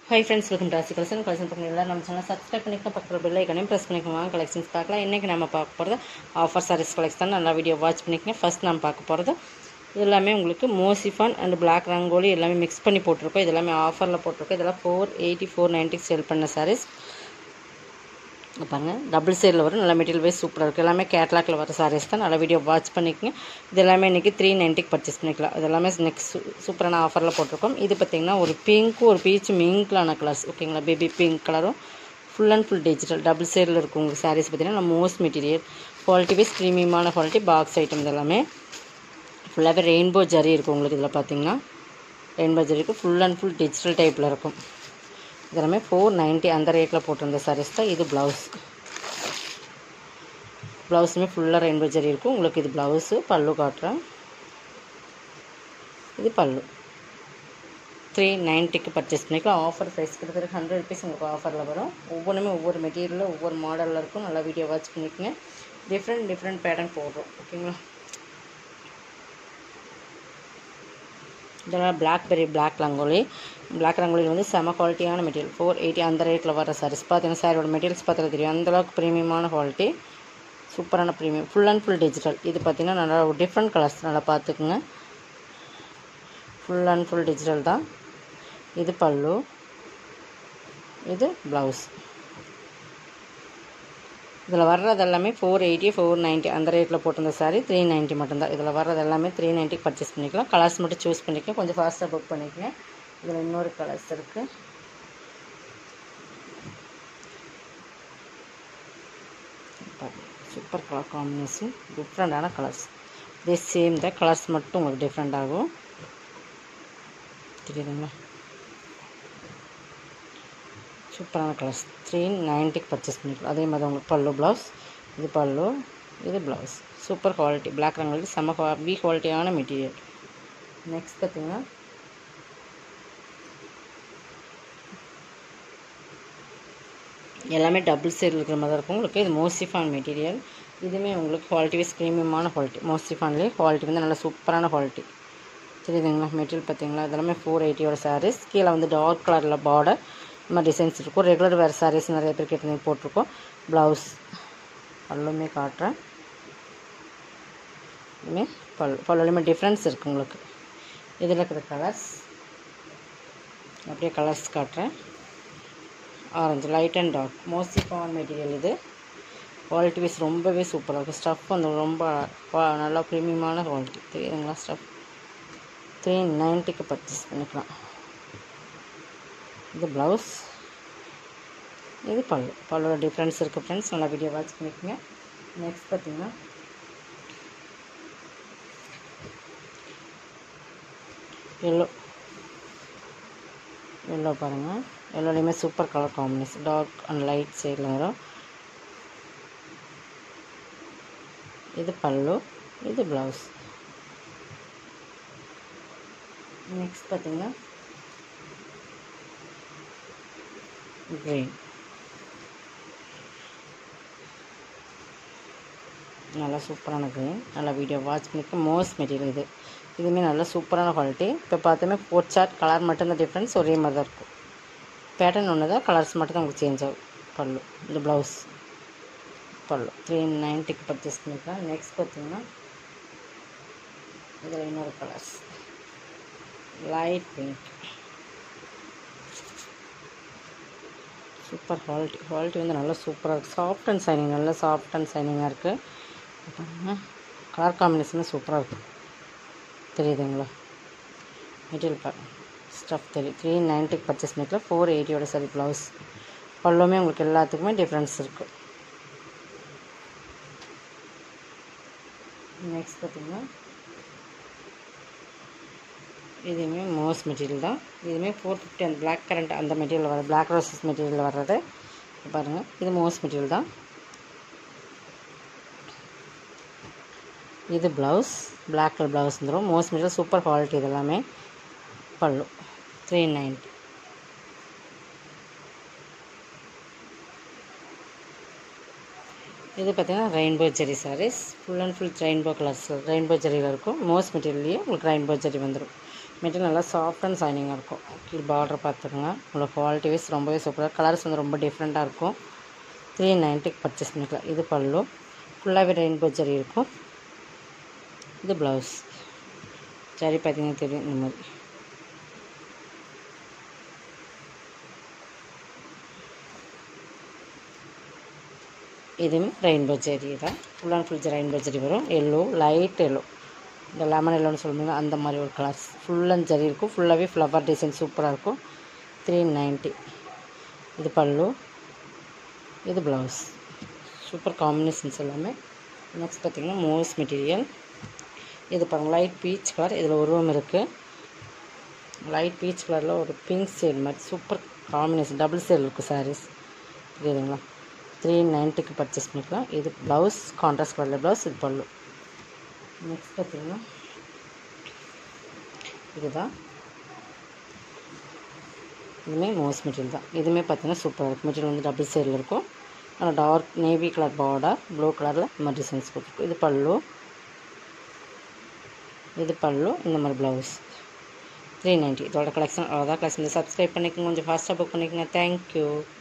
high friends welcome Rasi collection collection பண்ணி எல்லாரும் நம்ம சேனல் சப்ஸ்கிரைப் பண்ணிக்கலாம் பக்கத்தில் பெல் ஐக்கனையும் ப்ரெஸ் பண்ணிக்கலாம் கலெக்ஷன்ஸ் பார்க்கலாம் இன்றைக்கி நம்ம பார்க்க போகிறது ஆஃபர் சாரீஸ் கலெக்ஷன் நல்லா வீடியோ வாட்ச் பண்ணிக்கங்க ஃபர்ஸ்ட் நம்ம பார்க்க போகிறது இது எல்லாமே உங்களுக்கு மோசிஃபான் அண்ட் பிளாக் ரங்கோலி எல்லாமே மிக்ஸ் பண்ணி போட்டிருக்கோம் இது எல்லாமே ஆஃபரில் போட்டிருக்கோம் இதெல்லாம் ஃபோர் எயிட்டி ஃபோர் நைன்ட்டிக்கு சேல் பண்ண சாரீஸ் பாருங்கள் டபுள் சைடில் வரும் நல்லா மெட்டீரியல் வைஸ் சூப்பராக இருக்குது எல்லாமே கேட்லாக்கில் வர சாரீஸ் தான் நல்லா வீடியோ வாட்ச் பண்ணிக்கங்க இது எல்லாமே இன்றைக்கி த்ரீ நைன்ட்டிக்கு பர்ச்சேஸ் பண்ணிக்கலாம் இது எல்லாமே நெக்ஸ்ட் சூப்பரான ஆஃபரில் போட்டிருக்கோம் இது பார்த்திங்கன்னா ஒரு பிங்க்கு ஒரு பீச் மிங்க்லான கலர்ஸ் ஓகேங்களா பேபி பிங்க் கலரும் full and full digital double சைடில் இருக்கும் உங்களுக்கு சாரீஸ் பார்த்திங்கன்னா மோஸ்ட் மெட்டீரியல் குவாலிட்டி வைஸ் ப்ரீமியமான குவாலிட்டி பாக்ஸ் ஐட்டம் இது எல்லாமே ஃபுல்லாகவே ரெயின்போ ஜரி இருக்கும் உங்களுக்கு இதில் பார்த்தீங்கன்னா ரெயின்போ ஜரி இருக்கும் ஃபுல் அண்ட் ஃபுல் டிஜிட்டல் டைப்பில் இருக்கும் இதெல்லாமே ஃபோர் நைன்ட்டி அந்த ரேட்டில் போட்டிருந்த சாரீஸ் தான் இது ப்ளவுஸ் ப்ளவுஸுமே ஃபுல்லாக ரெயின்போ ஜரி இருக்கும் உங்களுக்கு இது ப்ளவுஸு பல்லு காட்டுறேன் இது பல்லு த்ரீ நைன்ட்டிக்கு பர்ச்சேஸ் பண்ணிக்கலாம் ஆஃபர் ப்ரைஸ் கிட்டத்தட்ட ஹண்ட்ரட் ருபீஸ் உங்களுக்கு ஆஃபரில் வரும் ஒவ்வொன்றுமே ஒவ்வொரு மெட்டீரியலில் ஒவ்வொரு மாடலில் இருக்கும் நல்லா வீடியோ வாட்ச் பண்ணிக்கோங்க டிஃப்ரெண்ட் டிஃப்ரெண்ட் பேட்டர்ன் போடுறோம் ஓகேங்களா இதெல்லாம் பிளாக்பெரி பிளாக் ரங்கோலி பிளாக் ரங்கோலியில் வந்து செம குவாலிட்டியான மெட்டீரியல் ஃபோர் எயிட்டி அந்த ரேட்டில் வர சாரீஸ் பார்த்தீங்கன்னா சாரியோட மெட்டீரியல்ஸ் பார்த்தா தெரியும் அந்தளவுக்கு ப்ரீமியமான குவாலிட்டி சூப்பரான premium full and full digital இது பார்த்திங்கன்னா நல்லா ஒரு டிஃப்ரெண்ட் கலர்ஸ் நல்லா பார்த்துக்குங்க ஃபுல் அண்ட் ஃபுல் டிஜிட்டல் தான் இது பல்லு இது ப்ளவுஸ் இதில் வர்றது எல்லாமே ஃபோர் எயிட்டி ஃபோர் நைன்ட்டி அந்த ரேட்டில் போட்டிருந்த சாரீ த்ரீ நைன்ட்டி மட்டும்தான் இதில் வர்றது எல்லாமே த்ரீ நைன்ட்டிக்கு பர்ச்சேஸ் பண்ணிக்கலாம் கலர்ஸ் மட்டும் சூஸ் பண்ணிக்கலாம் கொஞ்சம் ஃபாஸ்ட்டாக புக் பண்ணிக்கங்க இதில் இன்னொரு கலர்ஸ் இருக்குது சூப்பர் கலர் காம்பினேஷன் டிஃப்ரெண்ட்டான கலர்ஸ் இதே சேம் தான் கலர்ஸ் மட்டும் உங்களுக்கு டிஃப்ரெண்ட் ஆகும் தெரியுதுங்களா சூப்பரான கலர்ஸ் த்ரீ நைன்ட்டிக்கு பர்ச்சேஸ் பண்ணிக்கலாம் அதே மாதிரி உங்களுக்கு பல்லு ப்ளவுஸ் இது பல்லு இது ப்ளவுஸ் சூப்பர் குவாலிட்டி பிளாக் ரங்களுக்கு செம்ம பி குவாலிட்டியான மெட்டீரியல் நெக்ஸ்ட் பார்த்திங்கன்னா எல்லாமே டபுள் சைடில் இருக்கிற மாதிரி இருக்கும் உங்களுக்கு இது மோசிஃபான் மெட்டீரியல் இதுவுமே உங்களுக்கு குவாலிட்டி வைஸ் ப்ரீமியமான குவாலிட்டி மோசிஃபான்லேயே குவாலிட்டி வந்து நல்ல சூப்பரான குவாலிட்டி தெரியுதுங்களா மெட்டீரியல் பார்த்தீங்களா இதெல்லாமே ஃபோர் எயிட்டியோட சாரீஸ் கீழே வந்து டார்க் கலரில் பார்டர் இந்த மாதிரி டிசைன்ஸ் இருக்கும் ரெகுலர் வேறு சாரீஸ் நிறைய பேர் கேட்டு போட்டிருக்கோம் ப்ளவுஸ் பல்லுமே காட்டுறேன் இதுமே பல் பல்லுலையுமே டிஃப்ரென்ஸ் இருக்குது உங்களுக்கு இதில் இருக்கிற கலர்ஸ் அப்படியே கலர்ஸ் காட்டுறேன் orange light and dark mostly ஃபான் மெட்டீரியல் இது குவாலிட்டி வைஸ் ரொம்பவே சூப்பராக இருக்கும் ஸ்டஃப் வந்து ரொம்ப நல்லா ப்ரீமியமான குவாலிட்டி தெரியுதுங்களா ஸ்டஃப் த்ரீ நைன்ட்டிக்கு பர்ச்சேஸ் பண்ணிக்கலாம் இது ப்ளவுஸ் இது பல்லு பல்லோட டிஃப்ரென்ஸ் இருக்குது ஃப்ரெண்ட்ஸ் நல்லா வீடியோ வாட்ச் பண்ணிக்கோங்க நெக்ஸ்ட் பார்த்திங்கன்னா எல்லோ எல்லோ பாருங்கள் எல்லோலையுமே super colour combination dark and light சைடில் வரும் இது பல்லு இது ப்ளவுஸ் நெக்ஸ்ட் பார்த்திங்கன்னா க்ரீன் நல்லா சூப்பரான க்ரீன் நல்லா வீடியோ வாட்ச் பண்ணிக்க மோஸ்ட் மெட்டீரியல் இது இதுவுமே நல்லா சூப்பரான குவாலிட்டி இப்போ பார்த்துமே ஃபோர் சார்ட் கலர் மட்டும்தான் டிஃப்ரென்ஸ் ஒரே மாதிரி தான் இருக்கும் பேட்டர்ன் ஒன்று தான் கலர்ஸ் மட்டும் தான் உங்களுக்கு சேஞ்ச் ஆகும் பல்லு இது ப்ளவுஸ் பல்லு த்ரீ நைன்ட்டிக்கு பர்ச்சேஸ் பண்ணிக்கலாம் நெக்ஸ்ட் பார்த்திங்கன்னா இதில் இன்னொரு colours light pink super quality quality வந்து நல்லா சூப்பராக இருக்குது சாஃப்ட் அண்ட் சைனிங் நல்லா சாஃப்ட் அண்ட் சைனிங்காக இருக்குது கலர் காம்பினேஷனும் சூப்பராக இருக்குது தெரியுதுங்களா மெட்டீரியல் பாருங்க ஸ்டஃப் தெரியும் த்ரீ நைன்ட்டிக்கு பர்ச்சேஸ் பண்ணிக்கலாம் ஃபோர் எயிட்டியோட சரி ப்ளவுஸ் பல்லுமே உங்களுக்கு எல்லாத்துக்குமே டிஃப்ரென்ஸ் இருக்குது நெக்ஸ்ட் பார்த்திங்கன்னா இதுவுமே மோஸ் மெட்டீரியல் தான் இதுவுமே ஃபோர் ஃபிஃப்டி அந்த பிளாக் கரண்ட் அந்த மெட்டீரியல் வர பிளாக் ரோசஸ் மெட்டீரியல் வர்றது பாருங்கள் இது மோஸ் மெட்டீரியல் தான் இது ப்ளவுஸ் பிளாக் கலர் ப்ளவுஸ் வந்துடும் மோஸ் மெட்டீரியல் சூப்பர் குவாலிட்டி இது எல்லாமே பல்லு த்ரீ நைன்ட்டி இது பார்த்திங்கன்னா rainbow zari saris full and full rainbow colours rainbow ஜெரியில் இருக்கும் மோஸ்ட் மெட்டீரியல்லையே உங்களுக்கு ரெயின்போ ஜெரி வந்துடும் மெட்டீரியல் நல்லா சாஃப்ட் அண்ட் சைனிங்காக இருக்கும் கீழ் பார்டர் பார்த்துக்கோங்க உங்களுக்கு குவாலிட்டி வைஸ் ரொம்பவே சூப்பராக கலர்ஸ் வந்து ரொம்ப டிஃப்ரெண்ட்டாக இருக்கும் த்ரீ நைன்ட்டிக்கு பர்ச்சேஸ் பண்ணிக்கலாம் இது பல்லு ஃபுல்லாகவே ரெயின்போ ஜரி இருக்கும் இது ப்ளவுஸ் ஜரி பார்த்தீங்கன்னா தெரியும் இந்த மாதிரி இதுவுமே ரெயின்போ ஜெரி தான் full and full rainbow zari வரும் எல்லோ லைட் எல்லோ இந்த லெமன் எல்லோன்னு சொல்லுவாங்க அந்த மாதிரி ஒரு கலர்ஸ் ஃபுல் அண்ட் ஜரி இருக்கும் ஃபுல்லாகவே ஃப்ளவர் டிசைன் சூப்பராக இருக்கும் த்ரீ நைன்ட்டி இது பல்லு இது ப்ளவுஸ் சூப்பர் காம்பினேஷன்ஸ் எல்லாமே நெக்ஸ்ட் பார்த்திங்கன்னா மோஸ் மெட்டீரியல் இது பாருங்கள் லைட் பீச் கலர் இதில் உருவம் இருக்குது லைட் பீச் கலரில் ஒரு பிங்க் ஷேட் மாதிரி சூப்பர் காம்பினேஷன் டபுள் ஷேட் இருக்குது சாரீஸ் புரியுதுங்களா த்ரீ நைன்ட்டிக்கு பர்ச்சேஸ் பண்ணிக்கலாம் இது ப்ளவுஸ் கான்ட்ராஸ்ட் கலரில் ப்ளவுஸ் இது பல்லு நெக்ஸ்ட் பார்த்திங்கன்னா இதுதான் இதுவுமே மோஸ் மெட்டீரியல் தான் இதுவுமே பார்த்தீங்கன்னா சூப்பராக இருக்கும் மெட்டீரியல் வந்து டபுள் சைடில் இருக்கும் ஆனால் dark navy colour border blue கலரில் இந்த மாதிரி டிசைன்ஸ் கொடுத்துருக்கும் இது பல்லு இது பல்லு இந்த மாதிரி ப்ளவுஸ் த்ரீ நைன்ட்டி இதோட கலெக்ஷன் அவ்வளோதான் கலெக்ஷன் சப்ஸ்கிரைப் பண்ணிக்கோங்க கொஞ்சம் ஃபாஸ்ட்டாக புக் பண்ணிக்கோங்க தேங்க்யூ